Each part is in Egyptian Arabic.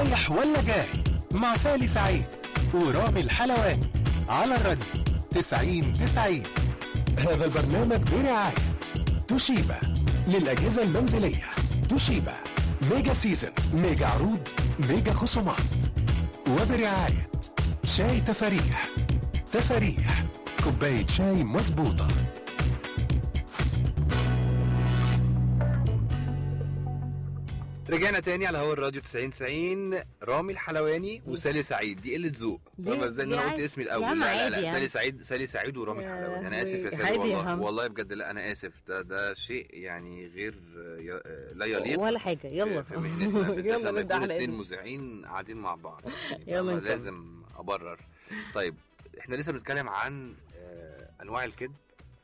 رايح ولا جاي مع سالي سعيد ورامي الحلواني على الراديو 90 90 هذا البرنامج برعاية توشيبا للأجهزة المنزلية توشيبا ميجا سيزن ميجا عروض ميجا خصومات وبرعاية شاي تفاريح تفاريح كوباية شاي مظبوطة رجعنا تاني على هوا الراديو 90 90 رامي الحلواني وسالي سعيد دي قله ذوق دي- فاهمه ازاي ان دي انا قلت عادي. اسمي يا الاول عم لا لا عادي لا يعني. سالي سعيد سالي سعيد ورامي يا الحلواني انا لهوي. اسف يا سالي عادي يا والله عم. والله بجد لا انا اسف ده ده شيء يعني غير ي- لا يليق ولا حاجه يلا في مهنتنا بالذات يلا لما نبدا يكون اتنين حلقتنا مذيعين قاعدين مع بعض يعني يلا فاهمة؟ نكمل. لازم ابرر طيب احنا لسه بنتكلم عن آه، انواع الكذب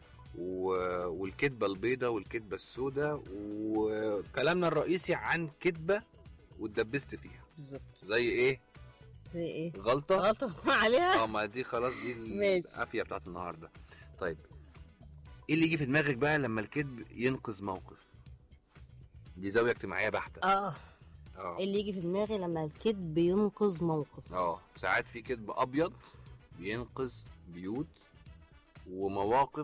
و- والكذبه البيضاء والكذبه السوداء وكلامنا الرئيسي عن كذبه واتدبست فيها بالظبط زي ايه زي ايه غلطه غلطه عليها اه ما دي خلاص دي ماشي. القافيه بتاعت النهارده طيب ايه اللي يجي في دماغك بقى لما الكذب ينقذ موقف دي زاويه اجتماعيه بحته اه اه اللي يجي في دماغي لما الكذب ينقذ موقف اه ساعات في كذب ابيض بينقذ بيوت ومواقف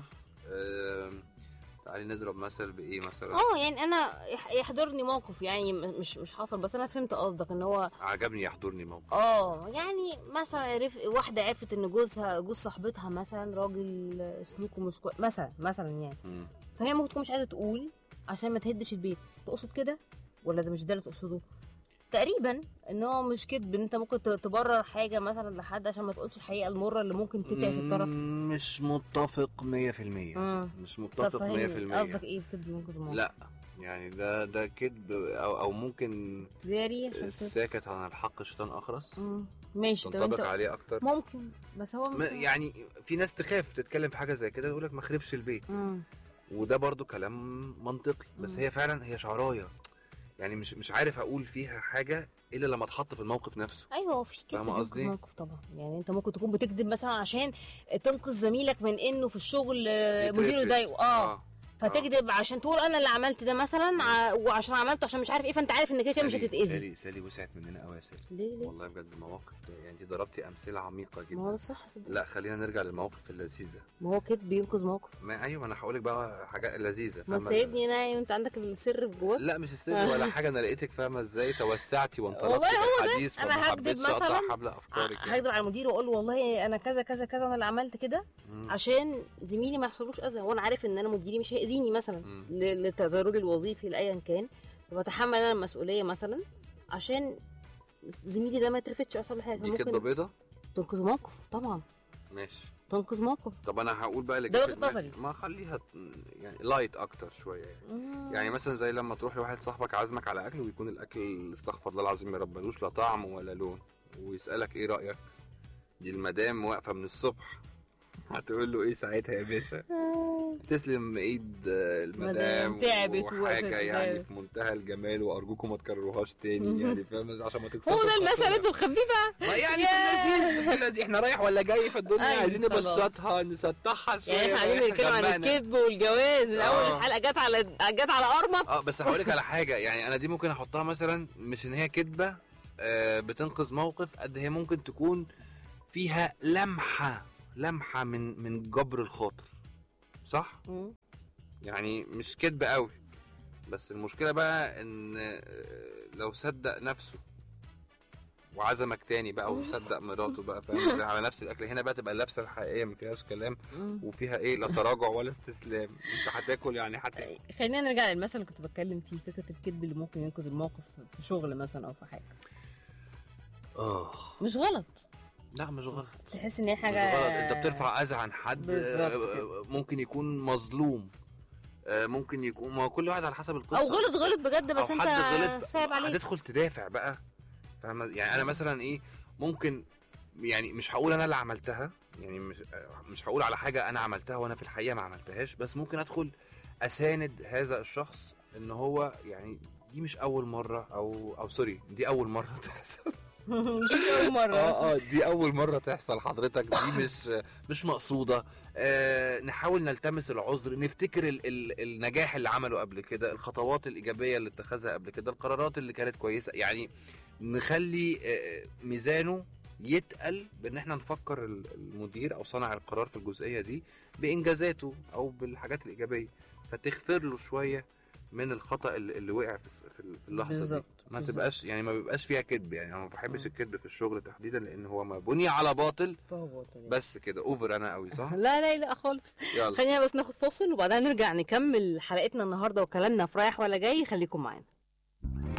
آم، تعالي نضرب مثل بايه مثلا اه يعني انا يح- يحضرني موقف يعني م- مش مش حصل بس انا فهمت قصدك ان هو عجبني يحضرني موقف اه يعني مثلا عرف واحده عرفت ان جوزها جوز صاحبتها مثلا راجل سلوكه مش كويس مثلا مثلا يعني مم. فهي ممكن تكون مش عايزه تقول عشان ما تهدش البيت تقصد كده ولا ده مش ده اللي تقصده تقريبا ان هو مش كذب ان انت ممكن ت- تبرر حاجه مثلا لحد عشان ما تقولش الحقيقه المره اللي ممكن تتعس الطرف مم، مش متفق 100% مم. مش طب متفق 100% فهمني قصدك ايه الكذب ممكن الموقف لا يعني ده ده كذب او او ممكن داري عشان كده. الساكت عن الحق شيطان اخرس مم. ماشي طب تنطبق انت عليه اكتر ممكن بس هو ما- يعني في ناس تخاف تتكلم في حاجه زي كده يقول لك ما خربش البيت مم. وده برضو كلام منطقي بس مم. هي فعلا هي شعرايه يعني مش مش عارف اقول فيها حاجه الا لما اتحط في الموقف نفسه ايوه هو في كده فاهمة بينقذ قصدي؟ موقف طبعا يعني انت ممكن تكون بتكذب مثلا عشان تنقذ زميلك من انه في الشغل آه، مديره يترفد. يضايقه اه فتكذب عشان تقول انا اللي عملت ده مثلا ع- وعشان عملته عشان مش عارف ايه فانت عارف ان كده كده مش سالي- هتتاذي سالي سالي وسعت مننا قوي يا سالي ليه ليه والله بجد مواقف يعني انت ضربتي امثله عميقه ما هو ده جدا صح صدق لا خلينا نرجع للمواقف اللذيذه ما هو كذب بينقذ موقف ما ايوه انا هقول لك بقى حاجات لذيذه ما فاهمة؟ تسيبني نايم وانت عندك السر في جواك لا مش السر ولا حاجه انا لقيتك فاهمه ازاي توسعتي وانطلقتي والله هو في ده. الحديث أنا فما هكدب حبيتش اقطع مثلاً. حبل افكارك يعني. هكذب على المدير واقول له والله انا كذا كذا كذا وانا اللي عملت كده مم. عشان زميلي ما يحصلوش اذى وانا عارف ان انا مديري مش هيأذيني مثلا مم. ل- للتدرج الوظيفي لايا كان فبتحمل انا المسؤوليه مثلا عشان زميلي ده ما يترفدش يحصل له حاجه دي كدبه ممكن بيضه تنقذ موقف طبعا ماشي تنقذ موقف طب انا هقول بقى اللي ده جه في وجهة دماغي. نظري. ما خليها يعني لايت اكتر شويه يعني. مم. يعني مثلا زي لما تروح لواحد صاحبك عازمك على اكل ويكون الاكل استغفر الله العظيم ما رب ملوش لا طعم ولا لون ويسالك ايه رايك دي المدام واقفه من الصبح هتقول له ايه ساعتها يا باشا تسلم ايد آه، المدام مدام تعبت وحاجه ووقفت يعني تعبت. في منتهى الجمال وارجوكم ما تكرروهاش تاني يعني فاهم عشان ما تكسرش هو ده المثل خاطرها. انتوا مخبيه بقى ما يعني في اللذيذ في اللذيذ احنا رايح ولا جاي في الدنيا أيوة، عايزين خلاص. نبسطها نسطحها شويه يعني احنا قاعدين بنتكلم عن غمقنا. الكذب والجواز من اول آه. الحلقه جت على جت على ارمط اه بس هقول لك على حاجه يعني انا دي ممكن احطها مثلا مش ان هي كدبه آه، بتنقذ موقف قد هي ممكن تكون فيها لمحه لمحه من من جبر الخاطر صح مم. يعني مش كدبه قوي بس المشكله بقى ان آه، لو صدق نفسه وعزمك تاني بقى وصدق مراته بقى فاهم إزاي؟ على نفس الاكل هنا بقى تبقى اللبسه الحقيقيه ما فيهاش كلام مم. وفيها ايه لا تراجع ولا استسلام انت هتاكل يعني هتاكل خلينا نرجع للمثل اللي كنت بتكلم فيه فكره الكذب اللي ممكن ينقذ الموقف في شغل مثلا او في حاجه اه مش غلط لا مش غلط تحس ان هي مش حاجه غلط انت بترفع اذى عن حد بالظبط آه، كده. ممكن يكون مظلوم آه، ممكن يكون ما هو كل واحد على حسب القصه او غلط غلط بجد بس أو انت حد غلط سايب عليه هتدخل تدافع بقى فاهمه يعني انا مثلا ايه ممكن يعني مش هقول انا اللي عملتها يعني مش مش هقول على حاجه انا عملتها وانا في الحقيقه ما عملتهاش بس ممكن ادخل اساند هذا الشخص ان هو يعني دي مش اول مره او او سوري دي اول مره تحصل دي اول مره اه اه دي اول مره تحصل حضرتك دي مش مش مقصوده آه نحاول نلتمس العذر نفتكر ال ال النجاح اللي عمله قبل كده الخطوات الايجابيه اللي اتخذها قبل كده القرارات اللي كانت كويسه يعني نخلي آه، ميزانه يتقل بان احنا نفكر ال- المدير او صانع القرار في الجزئيه دي بانجازاته او بالحاجات الايجابيه فتغفر له شويه من الخطا اللي اللي وقع في الس- في ال- في اللحظه بالظبط، دي ما بالظبط. تبقاش يعني ما بيبقاش فيها كذب يعني انا ما بحبش مم. الكذب في الشغل تحديدا لان هو ما بني على باطل فهو باطل يعني. بس كده اوفر انا قوي صح لا لا لا خالص يلا خلينا بس ناخد فاصل وبعدها نرجع نكمل حلقتنا النهارده وكلامنا في رايح ولا جاي خليكم معانا